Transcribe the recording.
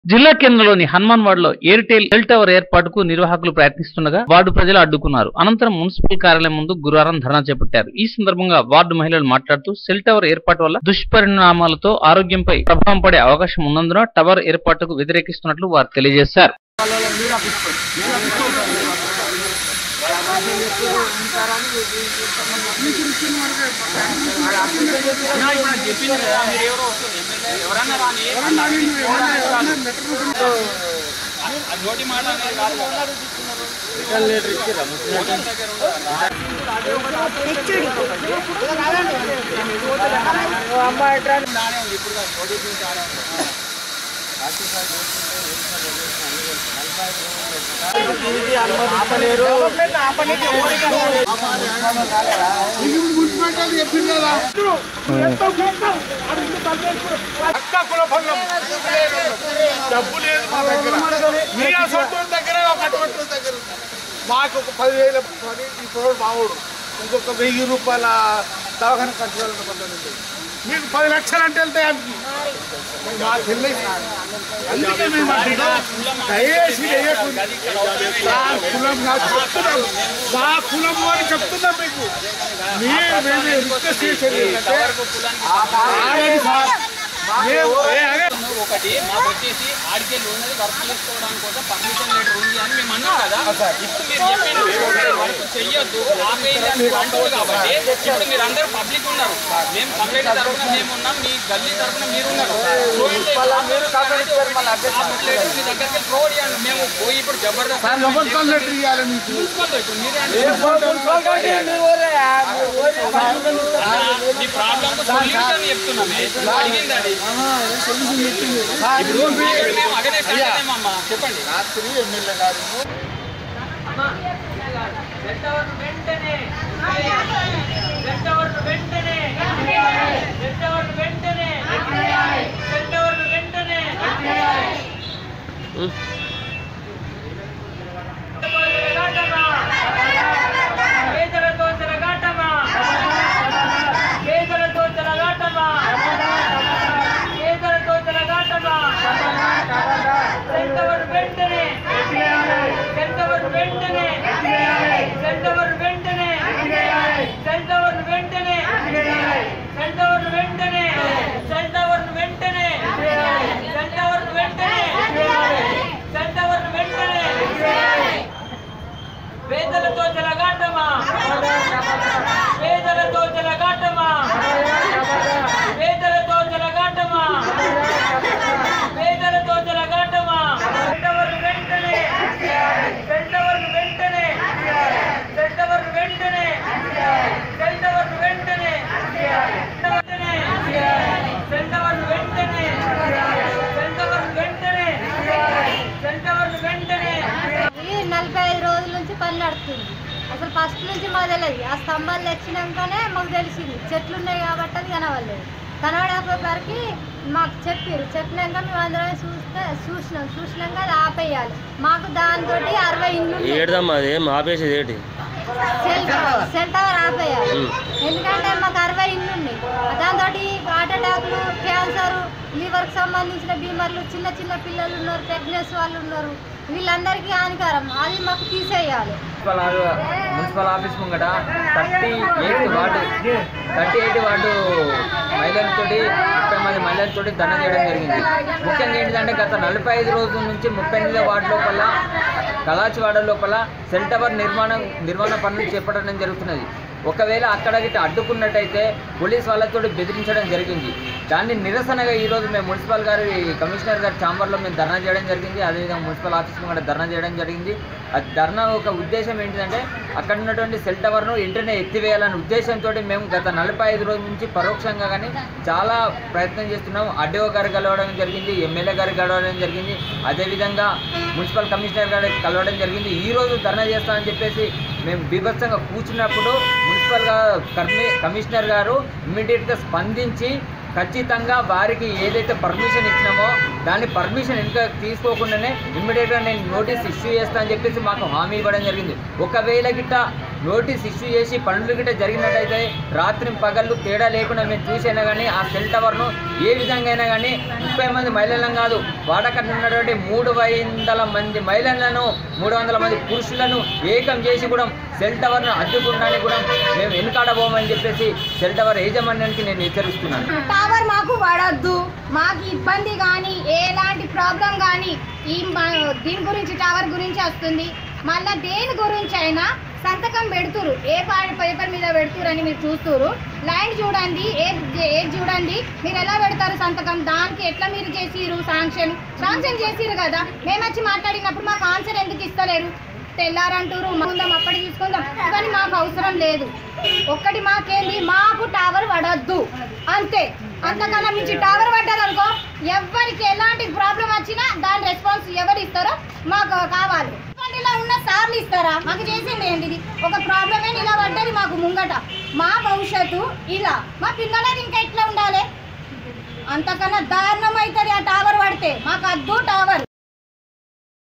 జిల్లా కేంద్రంలోని హనుమాన్ వార్డులో ఎయిర్టెల్ సెల్ టవర్ ఏర్పాటుకు నిర్వాహకులు ప్రయత్నిస్తుండగా వార్డు ప్రజలు అడ్డుకున్నారు అనంతరం మున్సిపల్ కార్యాలయం ముందు గురువారం ధర్నా చేపట్టారు ఈ సందర్భంగా వార్డు మహిళలు మాట్లాడుతూ సెల్ టవర్ ఏర్పాటు వల్ల దుష్పరిణామాలతో ఆరోగ్యంపై ప్రభావం పడే అవకాశం ఉన్నందున టవర్ ఏర్పాటుకు వ్యతిరేకిస్తున్నట్లు వారు తెలియజేశారు పక్కా కుల భంగం డబ్బు లేదు మా దగ్గర మీ అసొంటి దగ్గర ఒక అటువంటి దగ్గర మాకు ఒక పదివేల పని ఇప్పుడు మామూడు ఇంకొక వెయ్యి రూపాయల దవాఖాన ఖర్చు వెళ్ళిన పద్ధతి మీకు పది లక్షలు అంటే వెళ్తాయి ఆమెకి మరి మాకు తెలియదు సార్. అందుకే మేము అంటున్నాం దయచేసి వేయకుండా మా కులం కాదు చెప్తున్నాం మా కులం అని చెప్తున్నాం మీకు మీరు మేము రిక్వెస్ట్ చేసేది ఏంటంటే ఆగండి సార్ మేము ఏ ఆగండి. ఒకటి మాకు వచ్చేసి ఆడికెళ్ళి ఉన్నది వర్క్ చేసుకోవడానికి కోసం పర్మిషన్ లెటర్ ఉంది అని మేము అన్నాం కదా ఇప్పుడు మీరు చెప్పిన వర్క్ చెయ్యొద్దు ఆపేయండి అని మీరు అంటున్నారు కాబట్టి ఇప్పుడు మీరు అందరూ పబ్లిక్ ఉన్నారు మేము కంప్లైంట్ తరఫున మేము ఉన్నాం మీ గల్లీ తరఫున మీరు ఉన్నారు సో ఏంటి, ఆ letter మీ దగ్గరికి ప్రొవైడ్ చేయండి మేము పోయి ఇప్పుడు జబర్దస్త్ ప్రభుత్వం లెటర్ ఇవ్వాలి మీకు చూసుకోండి ఇప్పుడు మీరే అంటే మీ ప్రాబ్లం సొల్యూషన్ చెప్తున్నామే అడిగింది అది ఇప్పుడు మేము అగనే అమ్మా చెప్పండి రాత్రి ఎమ్మెల్యే గారు పేదలతో తిరగాటమా పేదలతో తిరగాటమా పేదలతో తిరగాటమా సెంటవర్ వెంటనే సెంటవర్ వెంటనే సెంటవర్ వెంటనే సెంటవర్ వెంటనే సెంటవర్ వెంటనే సెంటవర్ వెంటనే సెంటవర్ వెంటనే సెంటవర్ వెంటనే పేదలతో జలగాటమా పేదలతో జలగాటమా పేదలతో జలగాటమా పేదలతో జలగాటమా సెంటవర్ వెంటనే సెంటవర్ వెంటనే సెంటవర్ వెంటనే సెంటవర్ వెంటనే సెంటవర్ వెంటనే సెంటవర్ వెంటనే సెంటవర్ వెంటనే ఈ నలభై ఐదు రోజుల నుంచి పని నడుస్తుంది అసలు ఫస్ట్ నుంచి మాకు తెలియదు ఆ స్తంభాలు తెచ్చినాకనే మాకు తెలిసింది చెట్లు ఉన్నాయి కాబట్టి అది కనవలేదు కనబడకపోయేసరికి మాకు చెప్పారు చెప్పినాక మేము అందరం చూస్తే చూసినాం చూసినాక అది ఆపేయాలి మాకు దాంతో అరవై ఇల్లు ఉన్నాయి. ఏడదమ్మా అది ఆపేసేది ఏంటి సెల్ సెల్ టవర్ ఆపేయాలి ఎందుకంటే మాకు అరవై ఇల్లు ఉన్నాయి దాంతో హార్ట్ అటాక్లు క్యాన్సర్ లివర్కి సంబంధించిన బీమార్లు చిన్న చిన్న పిల్లలు ఉన్నారు ప్రెగ్నెన్సీ వాళ్ళు ఉన్నారు వీళ్ళందరికీ హానికరం అది మాకు తీసేయాలి మున్సిపల్ ఆ- మున్సిపల్ ఆఫీస్ ముంగట thirty eight ward thirty eight ward మహిళలతోటి ముప్పై మంది మహిళలతోటి ధర్నా చేయడం జరిగింది ముఖ్యంగా ఏంటంటే గత నలభై ఐదు రోజుల నుంచి ముప్పై ఎనిమిదో వార్డు లోపల కలాచివాడ లోపల సెల్ టవర్ నిర్మాణం నిర్మాణ పనులు చేపట్టడం జరుగుతున్నది ఒకవేళ అక్కడ గిట్ట అడ్డుకున్నట్టయితే పోలీస్ వాళ్ళతో బెదిరించడం జరిగింది దాన్ని నిరసనగా ఈరోజు మేము మున్సిపల్ గారి కమిషనర్ గారి ఛాంబర్లో మేము ధర్నా చేయడం జరిగింది అదేవిధంగా మున్సిపల్ ఆఫీస్ కూడా ధర్నా చేయడం జరిగింది ఆ ధర్నా ఒక ఉద్దేశం ఏంటిదంటే అక్కడ ఉన్నటువంటి సెల్ టవర్ను వెంటనే ఎత్తివేయాలనే ఉద్దేశంతో మేము గత నలభై ఐదు రోజుల నుంచి పరోక్షంగా కానీ చాలా ప్రయత్నం చేస్తున్నాం ఆర్డీఓ గారు కలవడం జరిగింది ఎమ్మెల్యే గారు కలవడం జరిగింది అదేవిధంగా మున్సిపల్ కమిషనర్ గారు కలవడం జరిగింది ఈ రోజు ధర్నా చేస్తామని చెప్పేసి మేము బీభత్సంగా కూర్చున్నప్పుడు మున్సిపల్ గా- కమి కమిషనర్ గారు ఇమ్మీడియట్గా స్పందించి ఖచ్చితంగా వారికి ఏదైతే పర్మిషన్ ఇచ్చినామో దాన్ని పర్మిషన్ ఇంకా తీసుకోకుండానే ఇమ్మీడియట్గా నేను నోటీస్ ఇష్యూ చేస్తా అని చెప్పేసి మాకు హామీ ఇవ్వడం జరిగింది ఒకవేళ గిట్ట నోటీస్ ఇష్యూ చేసి పనులు గిట్ట జరిగినట్టయితే రాత్రి పగళ్ళు తేడా లేకుండా మేము చూసైనా కానీ ఆ సెల్ టవర్ను ఏ విధంగా అయినా కానీ ముప్పై మంది మహిళలను కాదు వాడకట్టు ఉన్నటువంటి మూడు వందల మంది మహిళలను మూడు వందల మంది పురుషులను ఏకం చేసి కూడా సెల్ టవర్ను అడ్డుకుంటానికి కూడా మేము వెనుకాడబోమని చెప్పేసి సెల్ టవర్ యాజమాన్యానికి నేను హెచ్చరిస్తున్నాను టవర్ మాకు పడొద్దు మాకు ఇబ్బంది కానీ ఎలాంటి ప్రాబ్లం కానీ ఈ మా- దీని గురించి టవర్ గురించి వస్తుంది మళ్ళా దేని గురించి అయినా సంతకం పెడుతురు ఏ పా- పేపర్ మీద పెడుతురు అని మీరు చూస్తురు లైన్ చూడండి ఏది ఏది చూడండి మీరు ఎలా పెడతారు సంతకం దానికి ఎట్లా మీరు చేసిరు శాంక్షన్ శాంక్షన్ చేసిరు కదా మేము వచ్చి మాట్లాడినప్పుడు మాకు ఆన్సర్ ఎందుకు ఇస్తలేరు తెల్లారంటారు ముందాం అప్పటి చూసుకుందాం కానీ మాకు అవసరం లేదు ఒక్కటి మాకేంది మాకు టవర్ పడొద్దు అంతే అంతకన్నా మించి టవర్ పడ్డదనుకో ఎవరికి ఎలాంటి ప్రాబ్లం వచ్చినా దాని రెస్పాన్స్ ఎవరు ఇస్తారో మాకు కావాలి ఇలా ఉన్న సార్లు ఇస్తారా మాకు చేసింది ఏంటి ఇది ఒక ప్రాబ్లమే నిలబడ్డది మాకు ముంగట మా భవిష్యత్తు ఇలా మా పిల్లలది ఇంకా ఎట్లా ఉండాలి అంతకన్నా దారుణం అవుతుంది ఆ టవర్ పడితే మాకు అద్దు టవర్